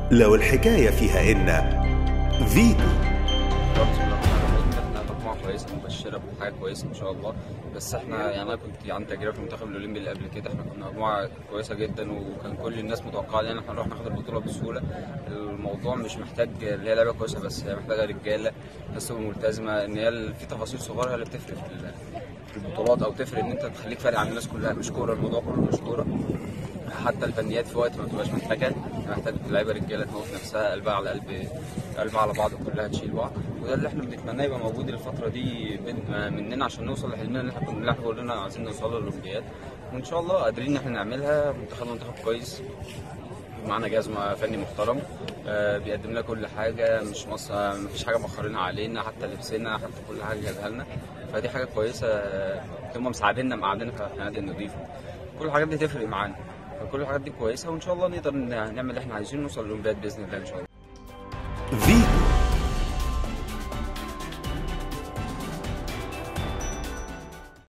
لو الحكاية فيها إن فيتو بسم الله الرحمن الرحيم احنا مجموعه كويسه مبشره بحاجه كويسه ان شاء الله بس احنا يعني انا كنت عندي تجربه في المنتخب الاولمبي اللي قبل كده احنا كنا مجموعه كويسه جدا وكان كل الناس متوقعه ان احنا نروح ناخد البطوله بسهوله الموضوع مش محتاج اللي هي لعبه كويسه بس هي محتاجه رجاله ناس تبقى ملتزمه ان هي ال- في تفاصيل صغيره هي اللي بتفرق في ال- في البطولات او تفرق ان انت تخليك فارق عن الناس كلها مش كوره الموضوع كله مش كوره حتى الفنيات في وقت ما بتبقاش محتاجه محتاج لعيبه رجاله تموت نفسها قلبها على قلب قلبها على بعض كلها تشيل بعض وده اللي احنا بنتمناه يبقى موجود الفتره دي بين- مننا عشان نوصل لحلمنا اللي احنا كنا اللي احنا كلنا عايزين نوصل للاولمبياد وان شاء الله قادرين ان احنا نعملها منتخبنا منتخب كويس معانا جهاز فني محترم آه، بيقدم لنا كل حاجه مش مص... مفيش حاجه مأخرينها علينا حتى لبسنا حتى كل حاجه جايبها لنا فدي حاجه كويسه آه، هم مساعديننا مقعديننا في النادي النظيفه كل الحاجات دي تفرق معانا فكل الحاجات دي كويسه وان شاء الله نقدر نعمل اللي احنا عايزينه نوصل للاولمبياد باذن الله ان شاء الله فيتو